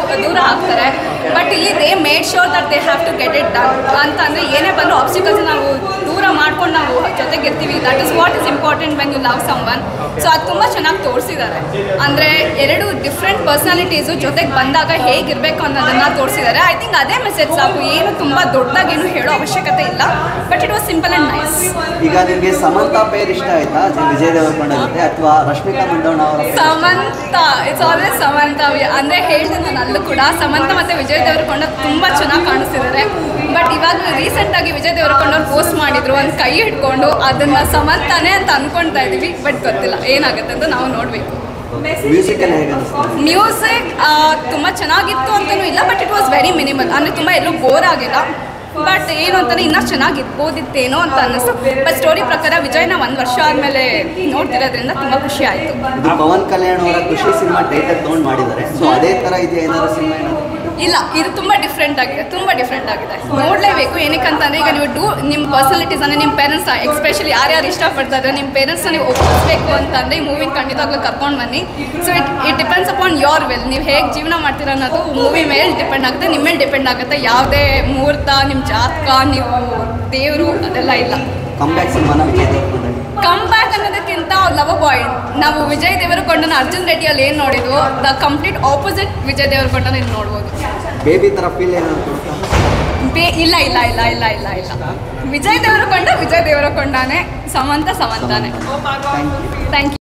ದೂರ ಆಗ್ತಾರೆ ಬಟ್ ಇಲ್ಲಿ they made sure that they have to get it done ಅಂತ ಅಂದರೆ ಏನೇ ಬಂದರೂ ಆಬ್ಸ್ಟಿಕಲ್ಸ್ ನಾವು ದೂರ ಮಾಡ್ಕೊಂಡು ನಾವು ಜೊತೆಗಿರ್ತೀವಿ that is what is important when you love someone so ಅದು ತುಂಬ ಚೆನ್ನಾಗಿ ತೋರಿಸಿದ್ದಾರೆ ಅಂದರೆ ಎರಡು ಡಿಫ್ರೆಂಟ್ ಪರ್ಸನಾಲಿಟೀಸು ಜೊತೆಗೆ ಬಂದಾಗ ಹೇಗಿರಬೇಕು ಅನ್ನೋದನ್ನು ತೋರಿಸಿದ್ದಾರೆ ಐ ಥಿಂಕ್ ಅದೇ ಮೆಸೇಜ್ ಸಾಕು ಏನು ತುಂಬ ದೊಡ್ಡದಾಗೇನು ಹೇಳೋ ಅವಶ್ಯಕತೆ ಇಲ್ಲ but it was simple and nice ಈಗ ನಿಮಗೆ ಸಮಂತಾ ಪೇರ್ ಇಷ್ಟ ಆಯ್ತಾ ಜಿ- ವಿಜಯ್ ದೇವರಕೊಂಡ ಜೊತೆ ಅಥವಾ ರಶ್ಮಿಕಾ ಮಂದಣ್ಣ ಅವರ pair ಇಷ್ಟ ಆಯ್ತಾ? ಸಮಂತ ಇಟ್ಸ್ ಆಲ್ವೇಸ್ ಸಮಂತ ಅಂದರೆ ಹೇಳಿದೆ ನಾನು ಅಲ್ಲೂ ಕೂಡ ಸಮಂತ ಮತ್ತು ವಿಜಯ್ ದೇವರಕೊಂಡ ತುಂಬ ಚೆನ್ನಾಗಿ ಕಾಣಿಸ್ತಿದ್ದಾರೆ ಬಟ್ ಇವಾಗ ರೀಸೆಂಟಾಗಿ ವಿಜಯ್ ದೇವರಕೊಂಡ ಅವ್ರು ಪೋಸ್ಟ್ ಮಾಡಿದ್ರು ಒಂದು ಕೈ ಹಿಡ್ಕೊಂಡು ಅದನ್ನು ಸಮಂತಾನೆ ಅಂತ ಅನ್ಕೊಳ್ತಾ ಇದ್ದೀವಿ ಬಟ್ ಗೊತ್ತಿಲ್ಲ ಏನಾಗುತ್ತೆ ಅಂತ ನಾವು ನೋಡಬೇಕು ಮ್ಯೂಸಿಕ್ ಎಲ್ಲ ಹೇಗೆ ಅನಿಸ್ತು ಮ್ಯೂಸಿಕ್ ತುಂಬ ಚೆನ್ನಾಗಿತ್ತು ಅಂತಲೂ ಇಲ್ಲ but it was very minimal ಅಂದರೆ ತುಂಬ ಎಲ್ಲೂ ಬೋರ್ ಆಗಿಲ್ಲ ಬಟ್ ಏನು ಅಂತಾನೆ ಇನ್ನೂ ಚೆನ್ನಾಗಿರ್ಬೋದಿತ್ತೇನೋ ಅಂತ ಅನ್ನಿಸ್ತು ಬಟ್ ಸ್ಟೋರಿ ಪ್ರಕಾರ ವಿಜಯ್ನ ಒಂದು ವರ್ಷ ಆದಮೇಲೆ ನೋಡ್ತಿರೋದ್ರಿಂದ ತುಂಬ ಖುಷಿ ಆಯಿತು ಇದು ಪವನ್ ಕಲ್ಯಾಣ್ ಅವರ ಖುಷಿ ಸಿನಿಮಾ ಟೈಟಲ್ ತೊಗೊಂಡು ಮಾಡಿದ್ದಾರೆ ಸೊ ಅದೇ ತರ ಇದೆ ಏನಾದ್ರು ಸಿನಿಮಾ ಏನಾದ್ರು ಇಲ್ಲ ಇದು ತುಂಬ ಡಿಫ್ರೆಂಟ್ ಆಗಿದೆ ತುಂಬ ಡಿಫ್ರೆಂಟ್ ಆಗಿದೆ ನೋಡಲೇಬೇಕು ಏನಕ್ಕಂತಂದರೆ ಈಗ ನೀವು ಡೂ ನಿಮ್ಮ ಪರ್ಸನಾಲಿಟೀಸ್ ಅಂದರೆ ನಿಮ್ಮ ಪೇರೆಂಟ್ಸ್ ಎಕ್ಸ್ಪೆಷಲಿ ಯಾರ್ಯಾರು ಇಷ್ಟಪಡ್ತಾ ಇದ್ದಾರೆ ನಿಮ್ಮ ಪೇರೆಂಟ್ಸ್ನ ನೀವು ಒಪ್ಪಿಸ್ಬೇಕು ಅಂತಂದರೆ ಈ ಮೂವಿನ ಖಂಡಿತವಾಗ್ಲೂ ಕರ್ಕೊಂಡು ಬನ್ನಿ so it it depends upon your well ನೀವು ಹೇಗೆ ಜೀವನ ಮಾಡ್ತೀರ ಅನ್ನೋದು ಮೂವಿ ಮೇಲೆ ಡಿಪೆಂಡ್ ಆಗುತ್ತೆ ನಿಮ್ಮ ಮೇಲೆ ಡಿಪೆಂಡ್ ಆಗುತ್ತೆ ಯಾವುದೇ ಮುಹೂರ್ತ ನಿಮ್ಮ ಜಾತಕ ನೀವು ದೇವರು ಅದೆಲ್ಲ ಇಲ್ಲ ಕಮ್ ಬ್ಯಾಕ್ ಸಿನಿಮಾನ ವಿಜಯ್ ದೇವರಕೊಂಡ ಕಮ್ ಬ್ಯಾಕ್ ಅನ್ನೋದಕ್ಕಿಂತ ಲವ್ ಬಾಯ್ ನಾವು ವಿಜಯ್ ದೇವರಕೊಂಡನ ಅರ್ಜುನ್ ರೆಡ್ಡಿಯಲ್ಲಿ ಏನು ನೋಡಿದ್ವು ದ ಕಂಪ್ಲೀಟ್ ಆಪೋಸಿಟ್ ವಿಜಯ್ ದೇವರಕೊಂಡನ ಇಲ್ಲಿ ನೋಡ್ಬೋದು ಬೇಬಿ ತರ ಫೀಲ್ ಏನಾದ್ರು ಕೊಡ್ತಾ ಬೇ ಇಲ್ಲ ಇಲ್ಲ ಇಲ್ಲ ಇಲ್ಲ ಇಲ್ಲ ಇಲ್ಲ ವಿಜಯ್ ದೇವರಕೊಂಡ ವಿಜಯ್ ದೇವರಕೊಂಡನೇ ಸಮಂತ ಸಮಂತಾನೆ ಥ್ಯಾಂಕ್ ಯು ಥ್ಯಾಂಕ್ ಯು